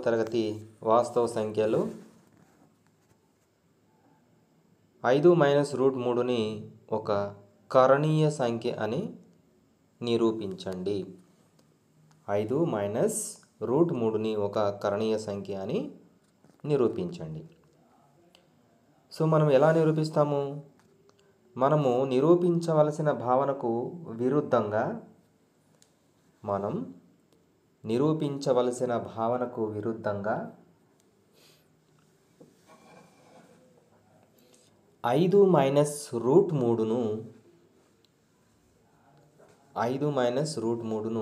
తరగతి వాస్తవ సంఖ్యలు ఐదు మైనస్ రూట్ మూడుని ఒక కరణీయ సంఖ్య అని నిరూపించండి ఐదు మైనస్ రూట్ మూడుని ఒక కరణీయ సంఖ్య అని నిరూపించండి సో మనం ఎలా నిరూపిస్తాము మనము నిరూపించవలసిన భావనకు విరుద్ధంగా మనం నిరూపించవలసిన భావనకు విరుద్ధంగా ఐదు మైనస్ రూట్ మూడును ఐదు మైనస్ రూట్ మూడును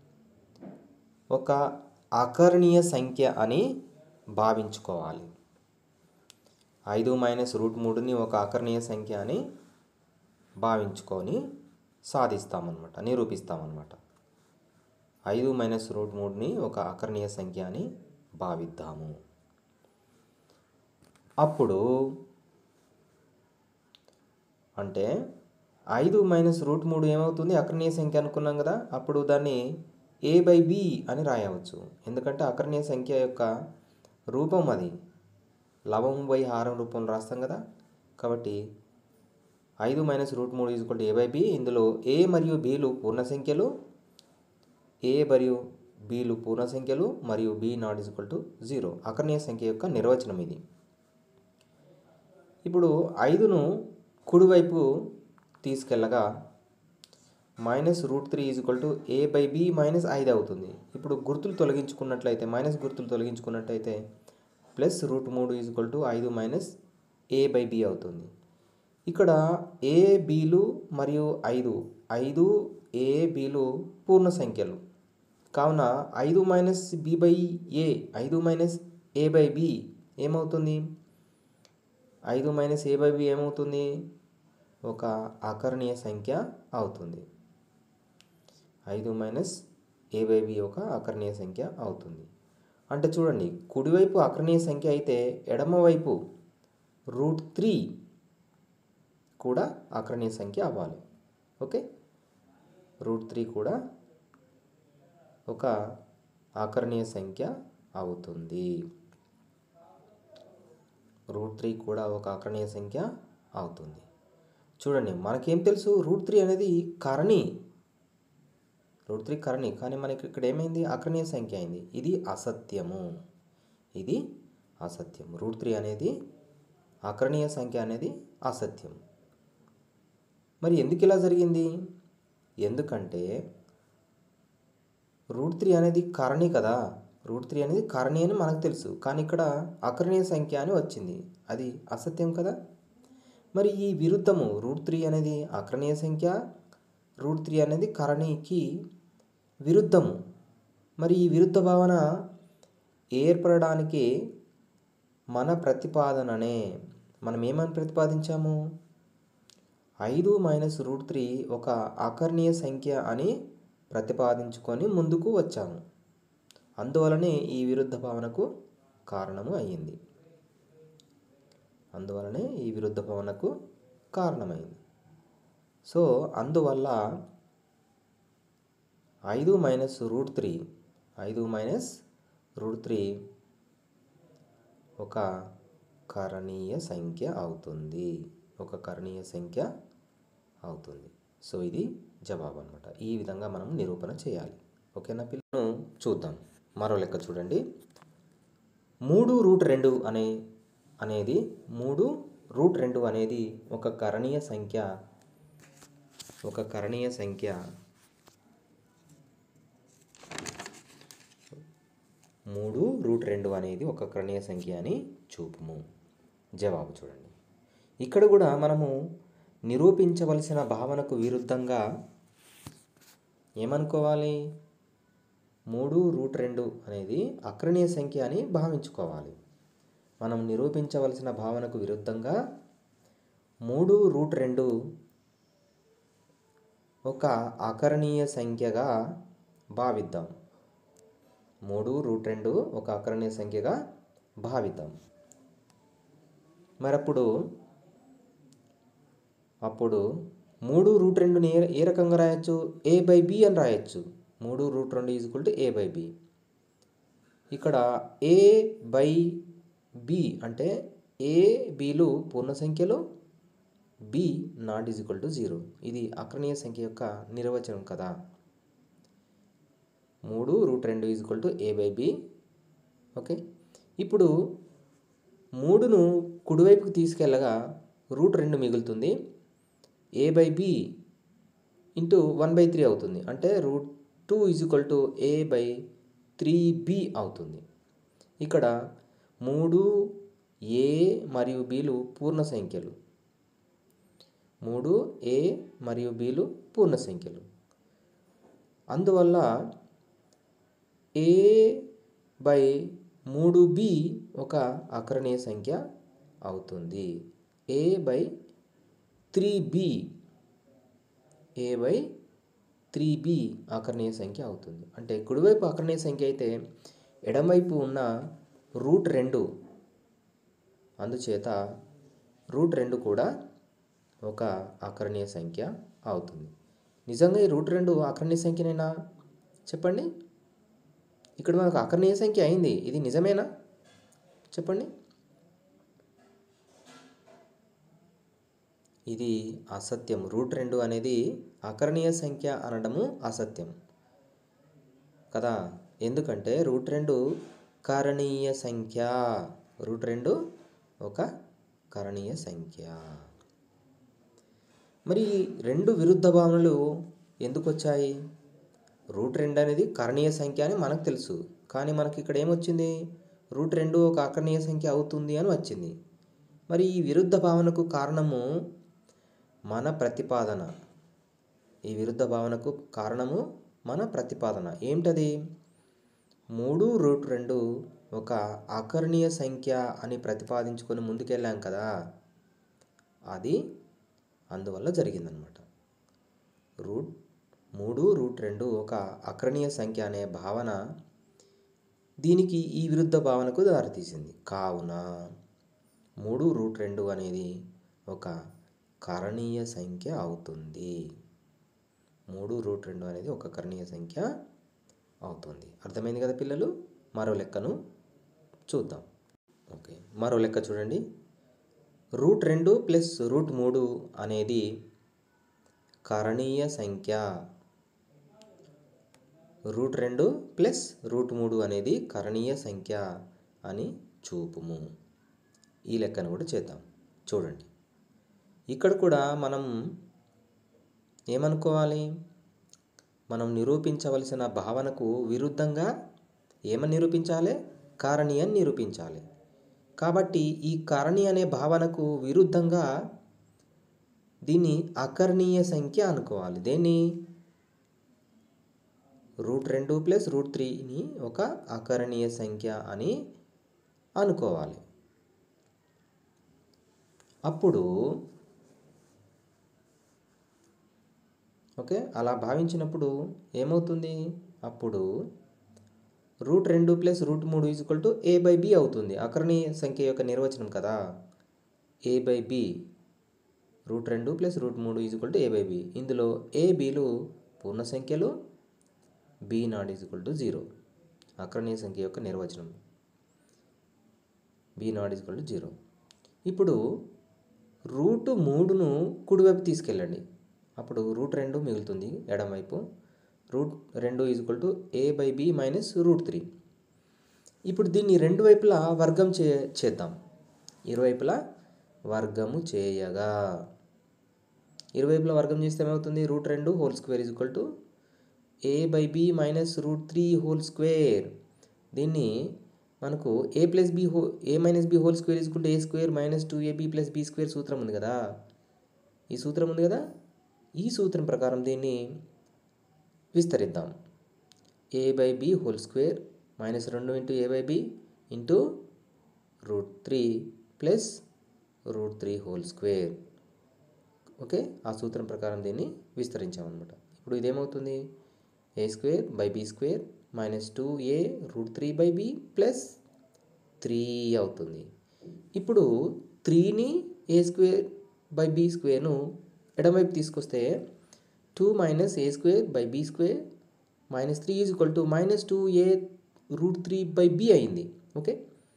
ఒక అకర్ణీయ సంఖ్య అని భావించుకోవాలి ఐదు మైనస్ రూట్ మూడుని ఒక అకర్ణీయ సంఖ్య అని భావించుకొని సాధిస్తామన్నమాట నిరూపిస్తామన్నమాట ఐదు మైనస్ రూట్ మూడుని ఒక అకర్ణీయ సంఖ్య అని భావిద్దాము అప్పుడు అంటే ఐదు మైనస్ రూట్ మూడు ఏమవుతుంది అకర్ణీయ సంఖ్య అనుకున్నాం కదా అప్పుడు దాన్ని ఏ బై బి అని రాయవచ్చు ఎందుకంటే అకర్ణీయ సంఖ్య యొక్క రూపం అది లవం బై హారం రూపం రాస్తాం కదా కాబట్టి ఐదు మైనస్ రూట్ మూడు ఈజ్వల్ ఏ బై బి ఇందులో ఏ మరియు బిలు పూర్ణ సంఖ్యలు ఏ మరియు బిలు పూర్ణ సంఖ్యలు మరియు b not equal to zero అకర్ణీయ సంఖ్య యొక్క నిర్వచనం ఇది ఇప్పుడు ఐదును కుడివైపు తీసుకెళ్ళగా minus root three equal to a by b minus ఐదు అవుతుంది ఇప్పుడు గుర్తులు తొలగించుకున్నట్లయితే మైనస్ గుర్తులు తొలగించుకున్నట్లయితే ప్లస్ రూట్ మూడు ఈజ్వల్ టు ఐదు మైనస్ ఏ బై బి అవుతుంది ఇక్కడ ఏ బీలు మరియు ఐదు ఐదు ఏ బీలు పూర్ణ సంఖ్యలు కావున ఐదు మైనస్ బి బై ఏ ఐదు మైనస్ ఏ బై బి ఏమవుతుంది ఐదు మైనస్ ఏ బై బి ఏమవుతుంది ఒక అకర్ణీయ సంఖ్య అవుతుంది ఐదు మైనస్ ఏ బై బి ఒక అకర్ణీయ సంఖ్య అవుతుంది అంటే చూడండి కుడివైపు అకర్ణీయ సంఖ్య అయితే ఎడమవైపు రూట్ త్రీ కూడా అకర్ణీయ సంఖ్య అవ్వాలి ఓకే రూట్ త్రీ కూడా ఒక ఆకర్ణీయ సంఖ్య అవుతుంది రూట్ త్రీ కూడా ఒక ఆకర్ణీయ సంఖ్య అవుతుంది చూడండి మనకేం తెలుసు రూట్ త్రీ అనేది కరణి రూట్ త్రీ కరణి కానీ మనకి ఇక్కడ ఏమైంది ఆకర్ణీయ సంఖ్య అయింది ఇది అసత్యము ఇది అసత్యం రూట్ త్రీ అనేది ఆకర్ణీయ సంఖ్య అనేది అసత్యం మరి ఎందుకు ఇలా జరిగింది ఎందుకంటే రూట్ త్రీ అనేది కారణి కదా రూట్ త్రీ అనేది కారణి అని మనకు తెలుసు కానీ ఇక్కడ అకరణీయ సంఖ్య అని వచ్చింది అది అసత్యం కదా మరి ఈ విరుద్ధము రూట్ త్రీ అనేది అకరణీయ సంఖ్య రూట్ త్రీ అనేది కరణికి విరుద్ధము మరి ఈ విరుద్ధ భావన ఏర్పడడానికి మన ప్రతిపాదననే మనం ఏమని ప్రతిపాదించాము ఐదు మైనస్ రూట్ త్రీ ఒక అకర్ణీయ సంఖ్య అని ప్రతిపాదించుకొని ముందుకు వచ్చాము అందువలనే ఈ విరుద్ధ భావనకు కారణము అయ్యింది అందువలనే ఈ విరుద్ధ భావనకు కారణమైంది సో అందువల్ల ఐదు మైనస్ రూట్ త్రీ ఐదు మైనస్ రూట్ త్రీ ఒక కరణీయ సంఖ్య అవుతుంది ఒక కరణీయ సంఖ్య అవుతుంది సో ఇది జవాబు అనమాట ఈ విధంగా మనం నిరూపణ చేయాలి ఓకేనా పిల్లలను చూద్దాం మరో లెక్క చూడండి మూడు రూట్ రెండు అనే అనేది మూడు రూట్ రెండు అనేది ఒక కరణీయ సంఖ్య ఒక కరణీయ సంఖ్య మూడు రూట్ రెండు అనేది ఒక కరణీయ సంఖ్య అని చూపుము జవాబు చూడండి ఇక్కడ కూడా మనము నిరూపించవలసిన భావనకు విరుద్ధంగా ఏమనుకోవాలి మూడు రూట్ రెండు అనేది అక్రణీయ సంఖ్య అని భావించుకోవాలి మనం నిరూపించవలసిన భావనకు విరుద్ధంగా మూడు రూట్ రెండు ఒక అకరణీయ సంఖ్యగా భావిద్దాం మూడు రూట్ రెండు ఒక అకరణీయ సంఖ్యగా భావిద్దాం మరి అప్పుడు అప్పుడు మూడు రూట్ రెండుని ఏ ఏ రకంగా రాయొచ్చు ఏ బై బి అని రాయొచ్చు మూడు రూట్ రెండు equal to a by b ఇక్కడ ఏ బై బి అంటే ఏ బీలు పూర్ణ సంఖ్యలు b not is equal to zero ఇది అక్రణీయ సంఖ్య యొక్క నిర్వచనం కదా మూడు రూట్ రెండు is equal to a by b okay ఇప్పుడు మూడును కుడివైపుకి తీసుకెళ్ళగా రూట్ రెండు మిగులుతుంది a by b into one by three అవుతుంది అంటే root two is equal to a by three b అవుతుంది ఇక్కడ మూడు ఏ మరియు బిలు పూర్ణ సంఖ్యలు మూడు ఏ మరియు బిలు పూర్ణ సంఖ్యలు అందువల్ల ఏ బై మూడు బి ఒక అకరణీయ సంఖ్య అవుతుంది a by three b a by three b ఆకరణీయ సంఖ్య అవుతుంది అంటే కుడివైపు ఆకరణీయ సంఖ్య అయితే ఎడమవైపు ఉన్న రూట్ రెండు అందుచేత రూట్ రెండు కూడా ఒక ఆకరణీయ సంఖ్య అవుతుంది నిజంగా ఈ రూట్ రెండు ఆకరణీయ సంఖ్యనేనా చెప్పండి ఇక్కడ మనకు ఆకరణీయ సంఖ్య అయింది ఇది నిజమేనా చెప్పండి ఇది అసత్యం రూట్ రెండు అనేది అకరణీయ సంఖ్య అనడము అసత్యం కదా ఎందుకంటే రూట్ రెండు కారణీయ సంఖ్య రూట్ రెండు ఒక కరణీయ సంఖ్య మరి రెండు విరుద్ధ భావనలు ఎందుకు వచ్చాయి రూట్ రెండు అనేది కరణీయ సంఖ్య అని మనకు తెలుసు కానీ మనకి ఇక్కడ ఏమొచ్చింది రూట్ రెండు ఒక అకరణీయ సంఖ్య అవుతుంది అని వచ్చింది మరి ఈ విరుద్ధ భావనకు కారణము మన ప్రతిపాదన ఈ విరుద్ధ భావనకు కారణము మన ప్రతిపాదన ఏమిటది మూడు రూట్ రెండు ఒక అకరణీయ సంఖ్య అని ప్రతిపాదించుకొని ముందుకెళ్ళాం కదా అది అందువల్ల జరిగిందనమాట రూట్ మూడు రూట్ రెండు ఒక అకరణీయ సంఖ్య అనే భావన దీనికి ఈ విరుద్ధ భావనకు దారితీసింది కావున మూడు రూట్ రెండు అనేది ఒక కరణీయ సంఖ్య అవుతుంది మూడు రూట్ రెండు అనేది ఒక కరణీయ సంఖ్య అవుతుంది అర్థమైంది కదా పిల్లలు మరో లెక్కను చూద్దాం ఓకే మరో లెక్క చూడండి రూట్ రెండు ప్లస్ రూట్ మూడు అనేది కరణీయ సంఖ్య రూట్ రెండు ప్లస్ రూట్ మూడు అనేది కరణీయ సంఖ్య అని చూపుము ఈ లెక్కను కూడా చేద్దాం చూడండి ఇక్కడ కూడా మనం ఏమనుకోవాలి మనం నిరూపించవలసిన భావనకు విరుద్ధంగా ఏమని నిరూపించాలి కారణి అని నిరూపించాలి కాబట్టి ఈ కారణి అనే భావనకు విరుద్ధంగా దీన్ని అకరణీయ సంఖ్య అనుకోవాలి దేన్ని రూట్ రెండు ప్లస్ రూట్ త్రీని ఒక అకరణీయ సంఖ్య అని అనుకోవాలి అప్పుడు ఓకే అలా భావించినప్పుడు ఏమవుతుంది అప్పుడు రూట్ రెండు ప్లస్ రూట్ మూడు is equal to a by b అవుతుంది అకరణీయ సంఖ్య యొక్క నిర్వచనం కదా ఏ బై బి రూట్ రెండు ప్లస్ రూట్ మూడు is equal to a by b ఇందులో ఏ బీలు పూర్ణ సంఖ్యలు b not is equal to zero అకరణీయ సంఖ్య యొక్క నిర్వచనం b not is equal to zero ఇప్పుడు రూట్ మూడును కుడివైపు తీసుకెళ్ళండి అప్పుడు రూట్ రెండు మిగులుతుంది ఎడమవైపు రూట్ రెండు is equal to a by b minus root three ఇప్పుడు దీన్ని రెండు వైపులా వర్గం చే చేద్దాం ఇరువైపులా వర్గము చేయగా ఇరువైపులా వర్గం చేస్తే ఏమవుతుంది రూట్ రెండు whole square is equal to a by b minus root three whole square దీన్ని మనకు ఏ ప్లస్ బి హో a minus b whole square is equal to a square minus two a b plus b square సూత్రం ఉంది కదా ఈ సూత్రం ఉంది కదా ఈ సూత్రం ప్రకారం దీన్ని విస్తరిద్దాం a by b whole square minus రెండు into a by b into root three plus root three whole square okay ఆ సూత్రం ప్రకారం దీన్ని విస్తరించామన్నమాట ఇప్పుడు ఇదేమవుతుంది a square by b square minus two a root three by b plus three అవుతుంది ఇప్పుడు త్రీని ఏ స్క్వేర్ బై బి స్క్వేర్ను ఎడమవైపు తీసుకొస్తే two minus a square by b square minus three is equal to minus two a root three by b అయింది okay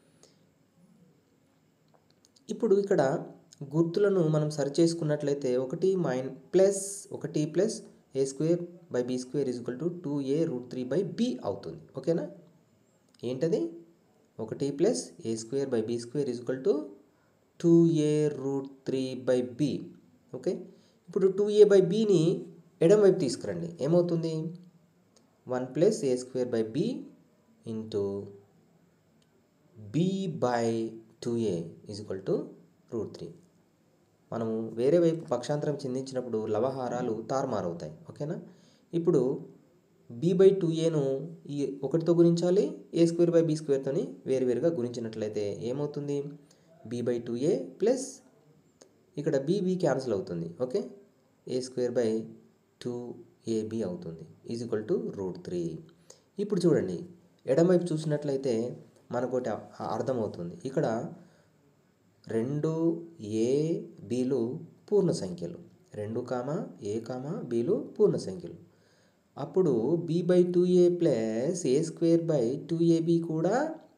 ఇప్పుడు ఇక్కడ గుర్తులను మనం సరి చేసుకున్నట్లయితే ఒకటి మైన్ ప్లస్ ఒకటి plus a square by b square is equal to two a root three by b అవుతుంది ఓకేనా ఏంటది ఒకటి plus a square by b square is equal to two a root three by b okay ఇప్పుడు two a by బిని ఎడం వైపు తీసుకురండి ఏమవుతుంది one plus a square by b into b by two a is equal to root three మనము వేరే వైపు పక్షాంతరం చెందించినప్పుడు లవహారాలు తారుమారవుతాయి ఓకేనా ఇప్పుడు బి బై టూ ఏను ఈ ఒకటితో గుణించాలి ఏ స్క్వేర్ బై బి స్క్వేర్తోని వేరువేరుగా గుణించినట్లయితే ఏమవుతుంది b by two a plus ఇక్కడ బి బి క్యాన్సిల్ అవుతుంది okay a square by two a b అవుతుంది is equal to root three ఇప్పుడు చూడండి ఎడమవైపు చూసినట్లయితే మనకు ఒకటి అ- అర్థమవుతుంది ఇక్కడ రెండు ఏ బీలు పూర్ణ సంఖ్యలు రెండు కామా ఏ కామా బీలు పూర్ణ సంఖ్యలు అప్పుడు b by two a plus a square by two a b కూడా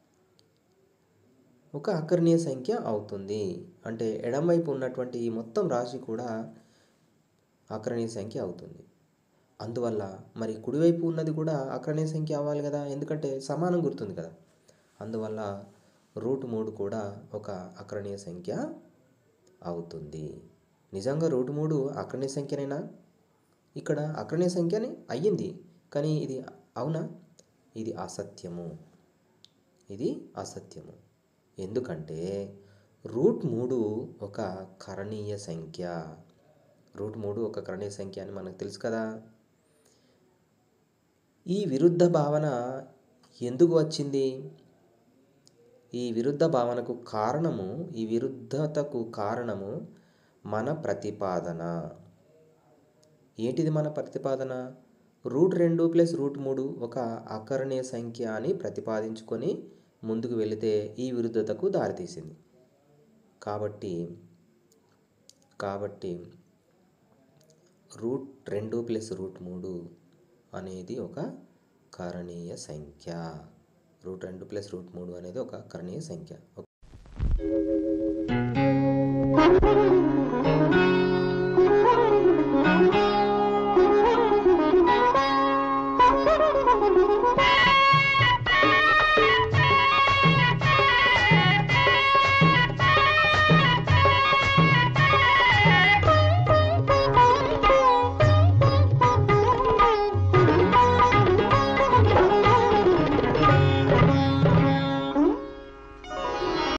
ఒక అకర్ణీయ సంఖ్య అవుతుంది అంటే ఎడమవైపు ఉన్నటువంటి ఈ మొత్తం రాశి కూడా అకర్ణీయ సంఖ్య అవుతుంది అందువల్ల మరి కుడివైపు ఉన్నది కూడా అకర్ణీయ సంఖ్య అవ్వాలి కదా ఎందుకంటే సమానం గుర్తుంది కదా అందువల్ల రూట్ మూడు కూడా ఒక అకర్ణీయ సంఖ్య అవుతుంది నిజంగా రూట్ మూడు అకర్ణీయ సంఖ్యనేనా ఇక్కడ అకర్ణీయ సంఖ్యని అయ్యింది కానీ ఇది అవునా ఇది అసత్యము ఇది అసత్యము ఎందుకంటే రూట్ మూడు ఒక కరణీయ సంఖ్య రూట్ మూడు ఒక కరణీయ సంఖ్య అని మనకు తెలుసు కదా ఈ విరుద్ధ భావన ఎందుకు వచ్చింది ఈ విరుద్ధ భావనకు కారణము ఈ విరుద్ధతకు కారణము మన ప్రతిపాదన ఏంటిది మన ప్రతిపాదన రూట్ రెండు ప్లస్ రూట్ మూడు ఒక అకరణీయ సంఖ్య అని ప్రతిపాదించుకొని ముందుకు వెళితే ఈ విరుద్ధతకు దారితీసింది కాబట్టి కాబట్టి రూట్ రెండు ప్లస్ రూట్ మూడు అనేది ఒక కరణీయ సంఖ్య రూట్ రెండు ప్లస్ రూట్ మూడు అనేది ఒక కరణీయ సంఖ్య ఓకే